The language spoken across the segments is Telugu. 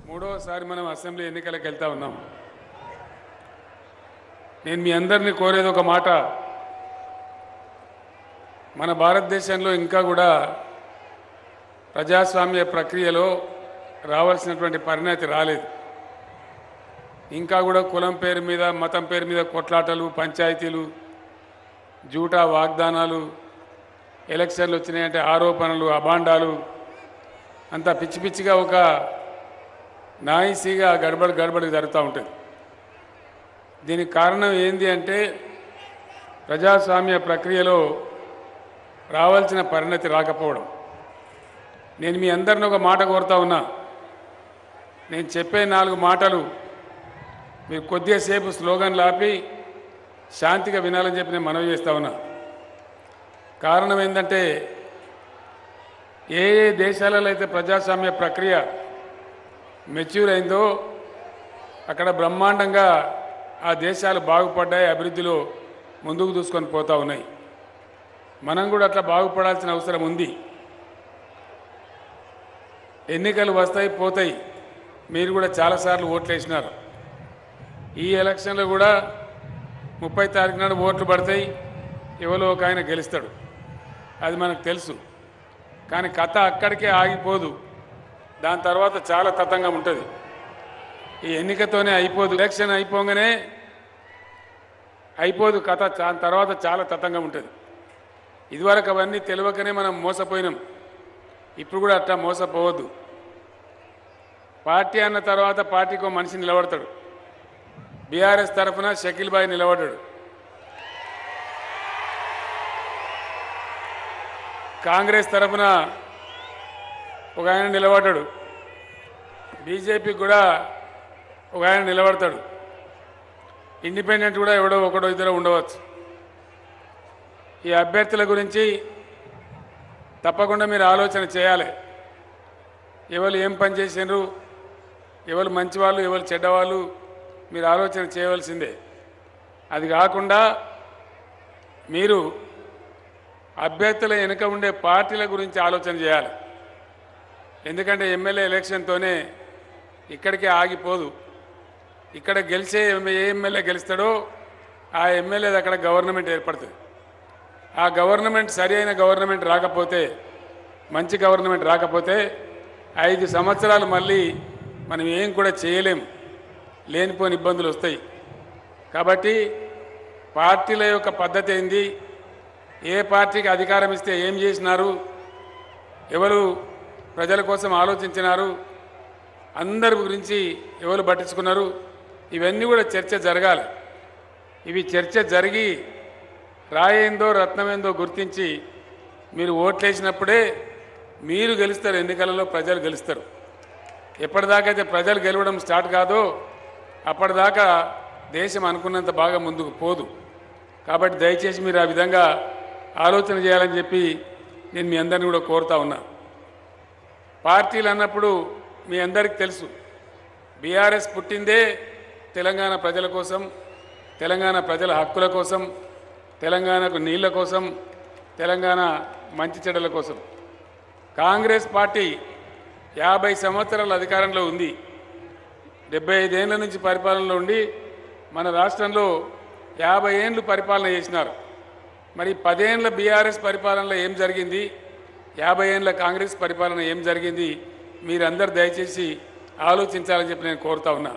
మూడోసారి మనం అసెంబ్లీ ఎన్నికలకు వెళ్తా ఉన్నాం నేను మీ అందరినీ కోరేది ఒక మాట మన భారతదేశంలో ఇంకా కూడా ప్రజాస్వామ్య ప్రక్రియలో రావాల్సినటువంటి పరిణతి రాలేదు ఇంకా కూడా కులం పేరు మీద మతం పేరు మీద కొట్లాటలు పంచాయతీలు జూటా వాగ్దానాలు ఎలక్షన్లు వచ్చినాయంటే ఆరోపణలు అభాండాలు అంతా పిచ్చి పిచ్చిగా ఒక నాయిసీగా గడబడి గడబడి జరుగుతూ ఉంటుంది దీనికి కారణం ఏంది అంటే ప్రజాస్వామ్య ప్రక్రియలో రావాల్సిన పరిణతి రాకపోవడం నేను మీ అందరిని ఒక మాట కోరుతా ఉన్నా నేను చెప్పే నాలుగు మాటలు మీరు కొద్దిసేపు స్లోగన్లు ఆపి శాంతిగా వినాలని చెప్పి నేను మనవి చేస్తా ఉన్నా కారణం ఏంటంటే ఏ ఏ దేశాలలో అయితే ప్రజాస్వామ్య ప్రక్రియ మెచ్యూర్ అయిందో అక్కడ బ్రహ్మాండంగా ఆ దేశాలు బాగుపడ్డాయి అభివృద్ధిలో ముందుకు దూసుకొని పోతా ఉన్నాయి మనం కూడా అట్లా బాగుపడాల్సిన అవసరం ఉంది ఎన్నికలు వస్తాయి పోతాయి మీరు కూడా చాలాసార్లు ఓట్లు వేసినారు ఈ ఎలక్షన్లో కూడా ముప్పై తారీఖు నాడు ఓట్లు పడతాయి ఎవరో ఒక ఆయన గెలుస్తాడు అది మనకు తెలుసు కానీ కథ అక్కడికే ఆగిపోదు దాని తర్వాత చాలా తతంగం ఉంటుంది ఈ ఎన్నికతోనే అయిపోదు ఎలక్షన్ అయిపోగానే అయిపోదు కథ దాని తర్వాత చాలా తతంగం ఉంటుంది ఇదివరకు అవన్నీ తెలియకనే మనం మోసపోయినాం ఇప్పుడు కూడా అట్లా మోసపోవద్దు పార్టీ అన్న తర్వాత పార్టీకి ఒక మనిషి నిలబడతాడు బీఆర్ఎస్ తరఫున షకీల్ బాయ్ నిలబడ్డాడు కాంగ్రెస్ తరఫున ఒక ఆయన నిలబడ్డాడు బీజేపీకి కూడా ఒక ఆయన నిలబడతాడు ఇండిపెండెంట్ కూడా ఎవడో ఒకడో ఇద్దరు ఉండవచ్చు ఈ అభ్యర్థుల గురించి తప్పకుండా మీరు ఆలోచన చేయాలి ఎవరు ఏం పని చేసినారు ఎవరు మంచివాళ్ళు ఎవరు చెడ్డవాళ్ళు మీరు ఆలోచన చేయవలసిందే అది కాకుండా మీరు అభ్యర్థుల వెనుక ఉండే పార్టీల గురించి ఆలోచన చేయాలి ఎందుకంటే ఎమ్మెల్యే ఎలక్షన్తోనే ఇక్కడికే ఆగిపోదు ఇక్కడ గెలిచే ఎమ్మె- ఏ ఎమ్మెల్యే గెలుస్తాడో ఆ ఎమ్మెల్యేది అక్కడ గవర్నమెంట్ ఏర్పడుతుంది ఆ గవర్నమెంట్ సరి అయిన గవర్నమెంట్ రాకపోతే మంచి గవర్నమెంట్ రాకపోతే ఐదు సంవత్సరాలు మళ్ళీ మనం ఏం కూడా చేయలేం లేనిపోని ఇబ్బందులు వస్తాయి కాబట్టి పార్టీల యొక్క పద్ధతి ఏంది ఏ పార్టీకి అధికారం ఇస్తే ఏం చేసినారు ఎవరు ప్రజల కోసం ఆలోచించినారు అందరి గురించి ఎవరు పట్టించుకున్నారు ఇవన్నీ కూడా చర్చ జరగాలి ఇవి చర్చ జరిగి రాయేందో రత్నమేందో గుర్తించి మీరు ఓట్లేసినప్పుడే మీరు గెలుస్తారు ఎన్నికలలో ప్రజలు గెలుస్తారు ఎప్పటిదాకైతే ప్రజలు గెలవడం స్టార్ట్ కాదో అప్పటిదాకా దేశం అనుకున్నంత బాగా ముందుకు పోదు కాబట్టి దయచేసి మీరు ఆ విధంగా ఆలోచన చేయాలని చెప్పి నేను మీ అందరిని కూడా కోరుతా ఉన్నా పార్టీలు అన్నప్పుడు మీ అందరికీ తెలుసు బీఆర్ఎస్ పుట్టిందే తెలంగాణ ప్రజల కోసం తెలంగాణ ప్రజల హక్కుల కోసం తెలంగాణకు నీళ్ల కోసం తెలంగాణ మంచి చెడ్డల కోసం కాంగ్రెస్ పార్టీ యాభై సంవత్సరాల అధికారంలో ఉంది డెబ్బై ఐదేళ్ల నుంచి పరిపాలనలో ఉండి మన రాష్ట్రంలో యాభై ఏండ్లు పరిపాలన చేసినారు మరి పదేండ్ల బీఆర్ఎస్ పరిపాలనలో ఏం జరిగింది యాభై ఏండ్ల కాంగ్రెస్ పరిపాలన ఏం జరిగింది మీరందరూ దయచేసి ఆలోచించాలని చెప్పి నేను కోరుతా ఉన్నా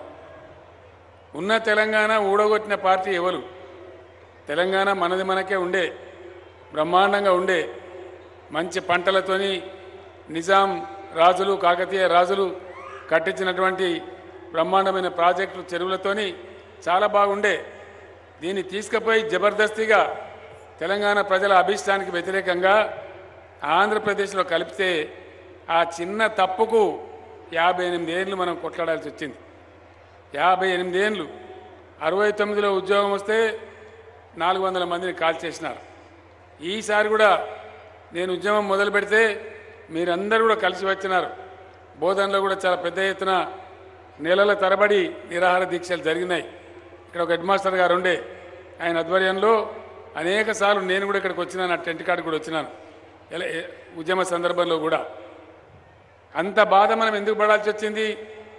ఉన్న తెలంగాణ ఊడగొట్టిన పార్టీ ఎవరు తెలంగాణ మనది మనకే ఉండే బ్రహ్మాండంగా ఉండే మంచి పంటలతోని నిజాం రాజులు కాకతీయ రాజులు కట్టించినటువంటి బ్రహ్మాండమైన ప్రాజెక్టులు చెరువులతోని చాలా బాగుండే దీన్ని తీసుకుపోయి జబర్దస్తిగా తెలంగాణ ప్రజల అభిష్టానికి వ్యతిరేకంగా ఆంధ్రప్రదేశ్లో కలిపితే ఆ చిన్న తప్పుకు యాభై ఎనిమిది ఏళ్ళు మనం కొట్లాడాల్సి వచ్చింది యాభై ఎనిమిది ఏళ్ళు అరవై తొమ్మిదిలో ఉద్యోగం వస్తే నాలుగు వందల మందిని కాల్ చేసినారు ఈసారి కూడా నేను ఉద్యమం మొదలు పెడితే మీరందరూ కూడా కలిసి వచ్చినారు బోధనలో కూడా చాలా పెద్ద ఎత్తున నెలల తరబడి నిరాహార దీక్షలు జరిగినాయి ఇక్కడ ఒక హెడ్ మాస్టర్ గారు ఉండే ఆయన ఆధ్వర్యంలో అనేక సార్లు నేను కూడా ఇక్కడికి వచ్చినాను ఆ టెంట్ కాడికి కూడా వచ్చినాను ఎలా ఏ- ఉద్యమ సందర్భంలో కూడా అంత బాధ మనం ఎందుకు పడాల్సి వచ్చింది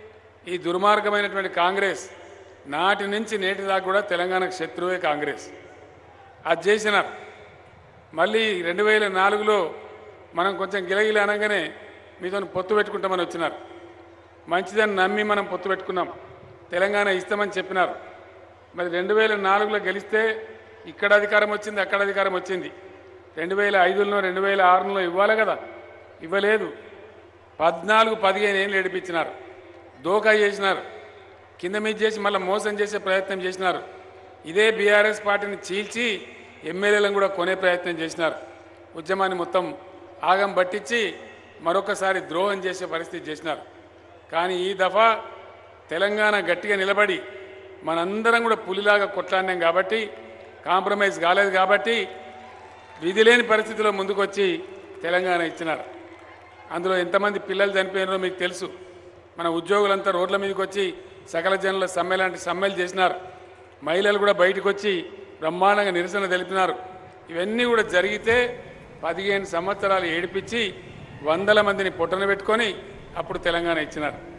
ఈ దుర్మార్గమైనటువంటి కాంగ్రెస్ నాటి నుంచి నేటి దాకా కూడా తెలంగాణకు శత్రువే కాంగ్రెస్ అది చేసినారు మళ్ళీ రెండు వేల నాలుగులో మనం కొంచెం గిలగిల అనగానే మీతో పొత్తు పెట్టుకుంటామని వచ్చినారు మంచిదని నమ్మి మనం పొత్తు పెట్టుకున్నాం తెలంగాణ ఇస్తామని చెప్పినారు మరి రెండు వేల నాలుగులో గెలిస్తే ఇక్కడ అధికారం వచ్చింది అక్కడ అధికారం వచ్చింది రెండు వేల ఐదులో రెండు వేల ఆరులో ఇవ్వాలి కదా ఇవ్వలేదు పద్నాలుగు పదిహేను ఏళ్ళు ఏడిపించినారు దోకా చేసినారు కింద మీద చేసి మళ్ళీ మోసం చేసే ప్రయత్నం చేసినారు ఇదే బీఆర్ఎస్ పార్టీని చీల్చి ఎమ్మెల్యేలను కూడా కొనే ప్రయత్నం చేసినారు ఉద్యమాన్ని మొత్తం ఆగం పట్టించి మరొకసారి ద్రోహం చేసే పరిస్థితి చేసినారు కానీ ఈ దఫా తెలంగాణ గట్టిగా నిలబడి మనందరం కూడా పులిలాగా కొట్లాడినాం కాబట్టి కాంప్రమైజ్ కాలేదు కాబట్టి విధి లేని పరిస్థితిలో ముందుకొచ్చి తెలంగాణ ఇచ్చినారు అందులో ఎంతమంది పిల్లలు చనిపోయినారో మీకు తెలుసు మన ఉద్యోగులంతా రోడ్ల మీదకి వచ్చి సకల జనుల సమ్మె లాంటి సమ్మెలు చేసినారు మహిళలు కూడా బయటకు వచ్చి బ్రహ్మాండంగా నిరసన తెలిపినారు ఇవన్నీ కూడా జరిగితే పదిహేను సంవత్సరాలు ఏడిపించి వందల మందిని పొట్టన పెట్టుకొని అప్పుడు తెలంగాణ ఇచ్చినారు